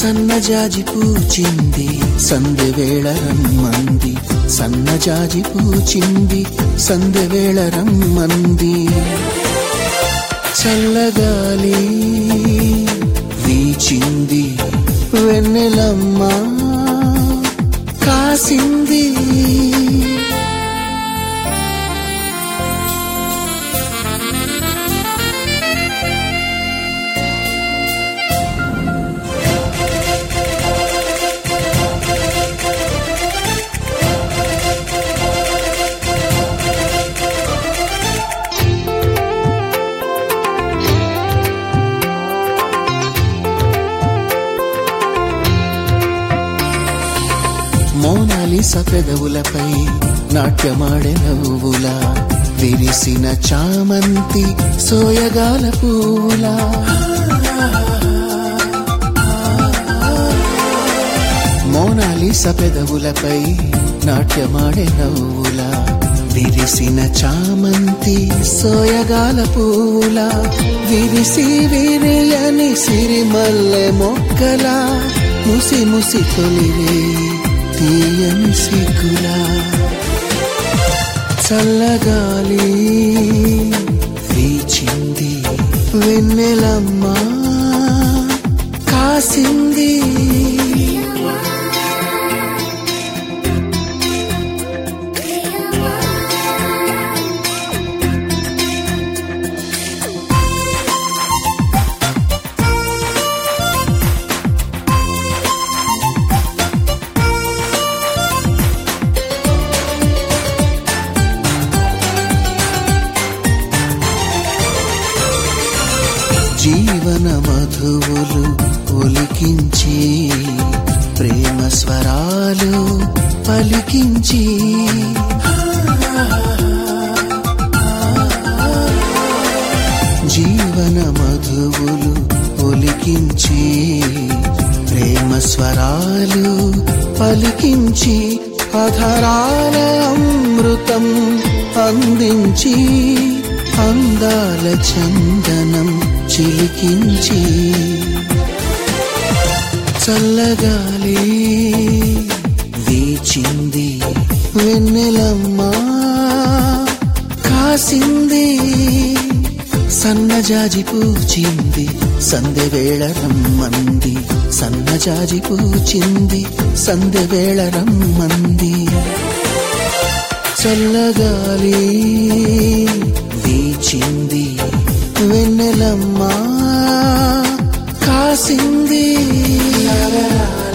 సన్నజాజి పూచింది సందెవేళ రమ్మంది సన్నజాజి పూచింది సందెవేళ రమ్మంది చల్లగాలి వీచింది వెన్నెలమ్మ కాసింది మోనాలిస పెదవులపై నాట్యమాడే నవ్వుల విరిసిన చామంతి సోయగాల పూల మోనాలిస పెదవులపై నాట్యమాడే నవ్వుల విరిసిన చామంతి సోయగాల పూల విరిసి విరియని సిరిమల్లె మొక్కల ముసి ముసి తొలివేయి తీయని సిగ్గులా చల్లగాలి వీచింది వెన్నెలమ్మ కాసింది జీవన మధువులు ఒలికించి ప్రేమ స్వరాలు పలికించి జీవన మధువులు ఒలికించి ప్రేమ స్వరాలు పలికించి అధరాల అమృతం అందించి అందాల చందనం చిలికించి చల్లగాలి వీచింది వెన్నెలమ్మ కాసింది సన్నజాజి పూచింది సందెవేళ రమ్మంది సన్నజాజి పూచింది సందెవేళ రమ్మంది చల్లగాలి వీచింది వెన్నెలమ్మ కాసింది